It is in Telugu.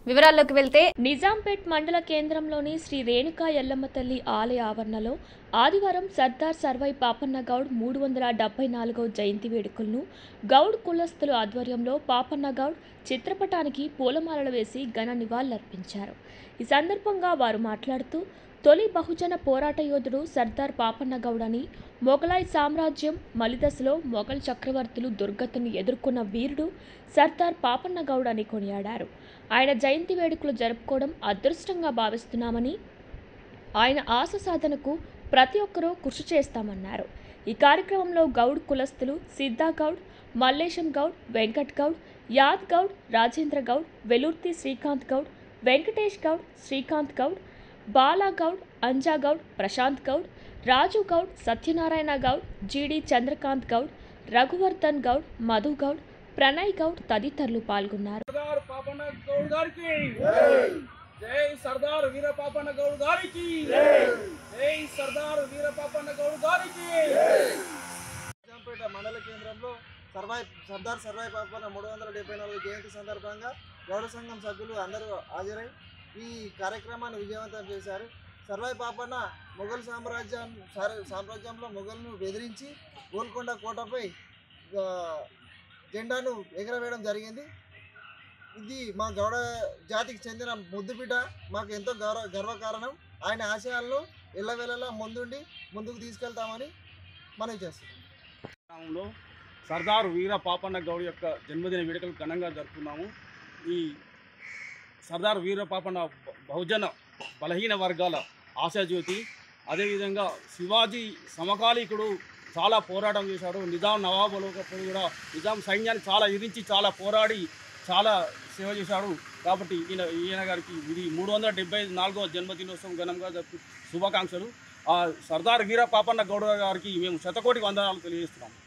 వివరాల్లోకి వెళ్తే నిజాంపేట్ మండల కేంద్రంలోని శ్రీ రేణుకా ఎల్లమ్మ తల్లి ఆలయ ఆవరణలో ఆదివారం సర్దార్ సర్వై పాపన్న గౌడ్ మూడు వందల డెబ్బై నాలుగో జయంతి వేడుకలను గౌడ్ కులస్తుల ఆధ్వర్యంలో పాపన్న గౌడ్ చిత్రపటానికి పూలమాలలు వేసి ఘన నివాళులర్పించారు ఈ సందర్భంగా వారు మాట్లాడుతూ తొలి బహుజన పోరాట యోధుడు సర్దార్ పాపన్న గౌడ్ అని మొఘలాయ్ సామ్రాజ్యం మలిదశలో మొఘల్ చక్రవర్తులు దుర్గతిని ఎదుర్కొన్న వీరుడు సర్దార్ పాపన్న గౌడ్ అని కొనియాడారు ఆయన జయంతి వేడుకలు జరుపుకోవడం అదృష్టంగా భావిస్తున్నామని ఆయన ఆశ సాధనకు ప్రతి ఒక్కరూ కృషి చేస్తామన్నారు ఈ కార్యక్రమంలో గౌడ్ కులస్తులు సిద్ధా గౌడ్ మల్లేశం గౌడ్ వెంకట్ గౌడ్ యాద్ గౌడ్ రాజేంద్ర గౌడ్ వెలుర్తి శ్రీకాంత్ గౌడ్ వెంకటేష్ గౌడ్ శ్రీకాంత్ గౌడ్ బాలా గౌడ్ అంజా గౌడ్ ప్రశాంత్ గౌడ్ రాజు గౌడ్ సత్యనారాయణ గౌడ్ జీడి చంద్రకాంత్ గౌడ్ రఘువర్ధన్ గౌడ్ మధు గౌడ్ ప్రణయ్ గౌడ్ తదితరులు పాల్గొన్నారు సర్దార్ పాపన్న గౌడ్ గారికి జై సర్దార్ వీర పాపన్న గౌడ్ గారికి జై సర్దార్ వీర పాపన్న గౌడ్ గారికి నిజాంపేట మండల కేంద్రంలో సర్వై సర్దార్ సర్వై పాపన్న మూడు వందల డెబ్బై నాలుగు జయంతి సందర్భంగా గౌడ సంఘం సభ్యులు అందరూ హాజరై ఈ కార్యక్రమాన్ని విజయవంతం చేశారు సర్వై పాపన్న మొఘల్ సామ్రాజ్యం సార- సామ్రాజ్యంలో మొఘల్ను బెదిరించి గోల్కొండ కోటపై ఆ, జెండాను ఎగరవేయడం జరిగింది ఇది మా గౌడ జాతికి చెందిన ముద్దుబిడ్డ మాకు ఎంతో గౌరవ గర్వకారణం ఆయన ఆశయాలను ఎల్లవేళలా ముందుండి ముందుకు తీసుకెళ్తామని మనవి చేస్తున్నాం గ్రామంలో సర్దార్ వీర పాపన్న గౌడ్ యొక్క జన్మదిన వేడుకలు ఘనంగా జరుపుకున్నాము ఈ సర్దార్ వీర పాపన్న బ- బహుజన బలహీన వర్గాల ఆశాజ్యోతి అదేవిధంగా శివాజీ సమకాలీకుడు చాలా పోరాటం చేశాడు నిజాం నవాబులప్పుడు కూడా నిజాం సైన్యాన్ని చాలా ఎదిరించి చాలా పోరాడి చాలా సేవ చేశాడు కాబట్టి ఈయన ఈయన గారికి ఇది మూడు వందల డెబ్బై నాలుగో జన్మదినోత్సవం ఘనంగా జరుపు శుభాకాంక్షలు ఆ సర్దార్ వీర పాపన్న గౌడ గారికి మేము శతకోటి వందనాలు తెలియజేస్తున్నాము